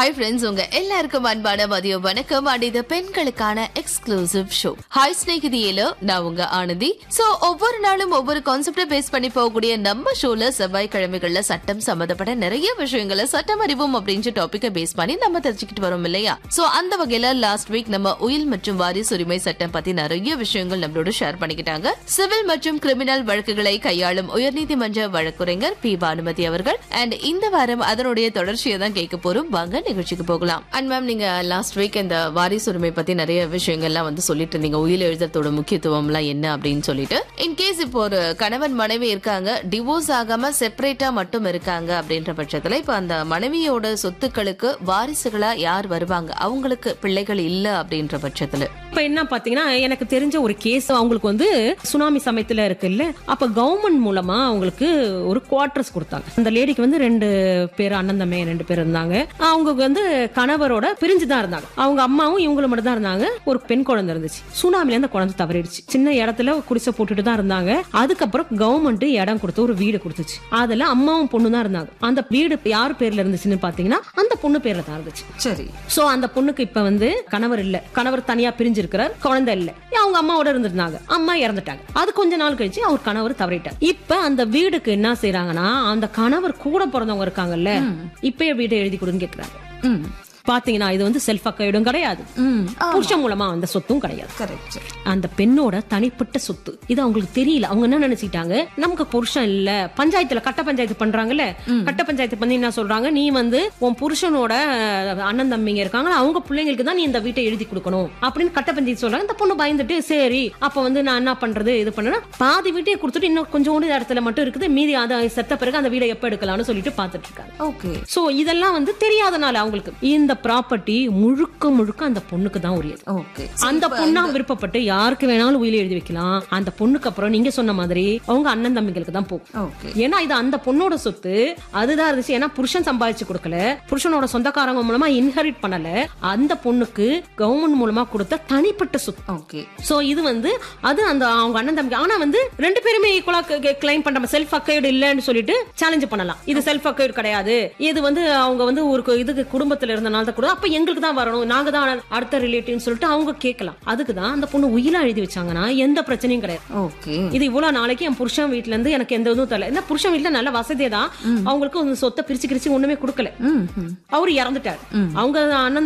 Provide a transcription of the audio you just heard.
hi friends உங்க எல்லாருக்கும் அன்பான மதிய வணக்கம் அண்ட் இது பெண்களுக்கான எக்ஸ்க்ளூசிவ் ஷோ ஹாய் ஸ்நேகிதியில நான் உங்க ஆனந்தி சோ ஒவ்வொரு நாளும் ஒவ்வொரு கான்செப்ட பேஸ் பண்ணி போகக்கூடிய நம்ம ஷோல செவ்வாய்க்கிழமைகள்ல சட்டம் சம்பந்தப்பட்ட நிறைய விஷயங்களை சட்டம் அறிவோம் அப்படின்ற டாபிக்கை பேஸ் பண்ணி நம்ம தெரிஞ்சுக்கிட்டு வரோம் இல்லையா சோ அந்த வகையில லாஸ்ட் வீக் நம்ம உயில் மற்றும் வாரிசு உரிமை சட்டம் பத்தி நிறைய விஷயங்கள் நம்மளோட ஷேர் பண்ணிக்கிட்டாங்க சிவில் மற்றும் கிரிமினல் வழக்குகளை கையாளும் உயர்நீதிமன்ற வழக்குரைஞர் பி பானுமதி அவர்கள் அண்ட் இந்த வாரம் அதனுடைய தொடர்ச்சியை தான் கேட்க போறோம் வாங்க நிகழ்ச்சிக்கு போகலாம் அண்ட் மேம் நீங்க லாஸ்ட் வீக் இந்த வாரிசு உரிமை பத்தி நிறைய விஷயங்கள்லாம் வந்து சொல்லிட்டு இருந்தீங்க உயிர் எழுதத்தோட முக்கியத்துவம் எல்லாம் என்ன அப்படின்னு சொல்லிட்டு இன்கேஸ் இப்போ ஒரு கணவன் மனைவி இருக்காங்க டிவோர்ஸ் ஆகாம செப்பரேட்டா மட்டும் இருக்காங்க அப்படின்ற பட்சத்துல இப்ப அந்த மனைவியோட சொத்துக்களுக்கு வாரிசுகளா யார் வருவாங்க அவங்களுக்கு பிள்ளைகள் இல்ல அப்படின்ற பட்சத்துல இப்ப என்ன பாத்தீங்கன்னா எனக்கு தெரிஞ்ச ஒரு கேஸ் அவங்களுக்கு வந்து சுனாமி சமயத்துல இருக்குல்ல அப்ப கவர்மெண்ட் மூலமா அவங்களுக்கு ஒரு குவார்டர்ஸ் கொடுத்தாங்க அந்த லேடிக்கு வந்து ரெண்டு பேர் அண்ணன் தம்பி ரெண்டு பேர் இருந்தாங்க அவங்க வந்து கணவரோட பிரிஞ்சு தான் இருந்தாங்க அவங்க அம்மாவும் இவங்களும் மட்டும் தான் இருந்தாங்க ஒரு பெண் குழந்தை இருந்துச்சு சுனாமில அந்த குழந்தை தவறிடுச்சு சின்ன இடத்துல குடிசை போட்டுட்டு தான் இருந்தாங்க அதுக்கப்புறம் கவர்மெண்ட் இடம் கொடுத்து ஒரு வீடு கொடுத்துச்சு அதுல அம்மாவும் பொண்ணு தான் இருந்தாங்க அந்த வீடு யார் பேர்ல இருந்துச்சுன்னு பாத்தீங்கன்னா அந்த பொண்ணு பேர்ல தான் இருந்துச்சு சரி சோ அந்த பொண்ணுக்கு இப்ப வந்து கணவர் இல்ல கணவர் தனியா பிரிஞ்சிருக்கிறார் குழந்தை இல்ல அவங்க அம்மாவோட இருந்திருந்தாங்க அம்மா இறந்துட்டாங்க அது கொஞ்ச நாள் கழிச்சு அவர் கணவர் தவறிட்டார் இப்ப அந்த வீடுக்கு என்ன செய்யறாங்கன்னா அந்த கணவர் கூட பிறந்தவங்க இருக்காங்கல்ல இப்பயே வீட்டை எழுதி கொடுன்னு கேக்குறாங்க ம் பாத்தீங்கன்னா இது வந்து செல்ஃப் அக்கைடும் கிடையாது ம் புருஷன் மூலமா அந்த சொத்தும் கிடையாது கரெக்ட் அந்த பெண்ணோட தனிப்பட்ட சொத்து இது அவங்களுக்கு தெரியல அவங்க என்ன நினைச்சிட்டாங்க நமக்கு புருஷன் இல்ல பஞ்சாயத்துல கட்ட பஞ்சாயத்து பண்றாங்கல்ல கட்ட பஞ்சாயத்து பண்ணி என்ன சொல்றாங்க நீ வந்து உன் புருஷனோட அஹ், அண்ணன் தம்பிங்க இருக்காங்க அவங்க பிள்ளைங்களுக்கு தான் நீ இந்த வீட்டை எழுதி கொடுக்கணும் அப்படின்னு கட்ட பஞ்சாயத்து சொல்றாங்க இந்த பொண்ணு பயந்துட்டு சரி அப்ப வந்து நான் என்ன பண்றது இது பண்ணனா பாதி வீட்டையே கொடுத்துட்டு இன்னும் கொஞ்சோண்டு இடத்துல மட்டும் இருக்குது மீதி அதை செத்த பிறகு அந்த வீடை எப்ப எடுக்கலாம்னு சொல்லிட்டு பாத்துட்டு இருக்காங்க ஓகே சோ இதெல்லாம் வந்து தெரியாதனால அவங்களுக்கு இந்த ப்ராப்பர்ட்டி முழுக்க முழுக்க அந்த பொண்ணுக்கு தான் உரியது ஓகே அந்த பொண்ணா விருப்பப்பட்டு யாருக்கு வேணாலும் உயிரை எழுதி வைக்கலாம் அந்த பொண்ணுக்கு அப்புறம் நீங்க சொன்ன மாதிரி அவங்க அண்ணன் தம்பிகளுக்கு தான் போகும் ஓகே ஏன்னா இது அந்த பொண்ணோட சொத்து அதுதான் இருந்துச்சு ஏன்னா புருஷன் சம்பாதிச்சு கொடுக்கல புருஷனோட சொந்தக்காரங்க மூலமா இன்ஹெரிட் பண்ணல அந்த பொண்ணுக்கு கவர்மெண்ட் மூலமா கொடுத்த தனிப்பட்ட சொத்து ஓகே சோ இது வந்து அது அந்த அவங்க அண்ணன் தம்பி ஆனா வந்து ரெண்டு பேருமே ஈக்குவலா கிளைம் பண்ற செல்ஃப் அக்கைடு இல்லன்னு சொல்லிட்டு சேலஞ்ச் பண்ணலாம் இது செல்ஃப் அக்கைடு கிடையாது இது வந்து அவங்க வந்து ஒரு கு- இதுக்கு குடும்பத்துல இருந்தனால தான் கூட அப்ப எங்களுக்கு தான் வரணும் நாங்க தான் அடுத்த ரிலேட்டிவ்னு சொல்லிட்டு அவங்க கேட்கலாம் அதுக்கு தான் அந்த பொண்ணு உயிலா எழுதி வச்சாங்கன்னா எந்த பிரச்சனையும் கிடையாது ஓகே இது இவ்வளவு நாளைக்கு என் புருஷன் வீட்ல இருந்து எனக்கு எந்த இதுவும் தெரியல இந்த புருஷன் வீட்ல நல்ல வசதியே தான் அவங்களுக்கு வந்து சொத்தை பிரிச்சு பிரிச்சு ஒண்ணுமே கொடுக்கல ம் ம் அவரு இறந்துட்டாரு அவங்க அண்ணன்